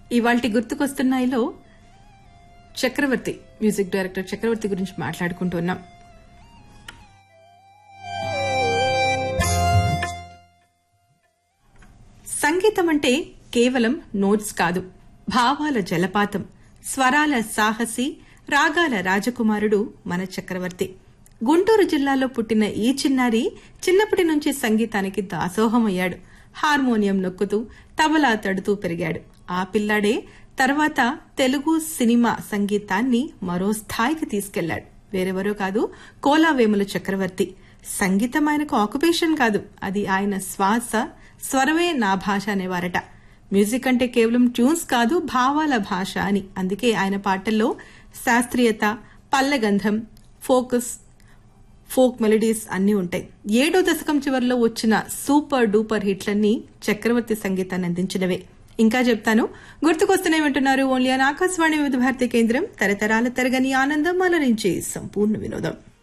ఇవాల్టి గుర్తుకొస్తున్నాయిలో చక్రవర్తి music director చక్రవర్తి గురించి మాట్లాడుకుంటున్నాం సంగీతం అంటే కేవలం నోట్స్ కాదు భావాల జలపాతం స్వరాల సాహసి రాగాల రాజకుమారుడు మన చక్రవర్తి గుంటూరు జిల్లాలో పుట్టిన ఈ చిన్నారి చిన్నప్పటి నుంచి సంగీతానికి దాసోహమయ్యాడు హార్మోనియం నొక్కుతూ తబలా తడుతూ పెరిగాడు ఆ పిల్లాడే తర్వాత తెలుగు సినిమా సంగీతాన్ని మరో స్థాయికి తీసుకెళ్లాడు వేరెవరో కాదు కోలావేముల చక్రవర్తి సంగీతం ఆయనకు ఆక్యుపేషన్ కాదు అది ఆయన శ్వాస స్వరమే నా భాష అనేవారట మ్యూజిక్ అంటే కేవలం ట్యూన్స్ కాదు భావాల భాష అని అందుకే ఆయన పాటల్లో శాస్త్రీయత పల్లగంధం ఫోకస్ ఫోక్ మెలడీస్ అన్నీ ఉంటాయి ఏడో దశకం చివరిలో వచ్చిన సూపర్ డూపర్ హిట్లన్నీ చక్రవర్తి సంగీతాన్ని అందించినవే ఇంకా చెప్తాను గుర్తుకొస్తూనే వింటున్నారు ఓన్లీ ఆన్ ఆకాశవాణి వివిధ భారతి కేంద్రం తరతరాల తరగని ఆనందం అలరించే సంపూర్ణ వినోదం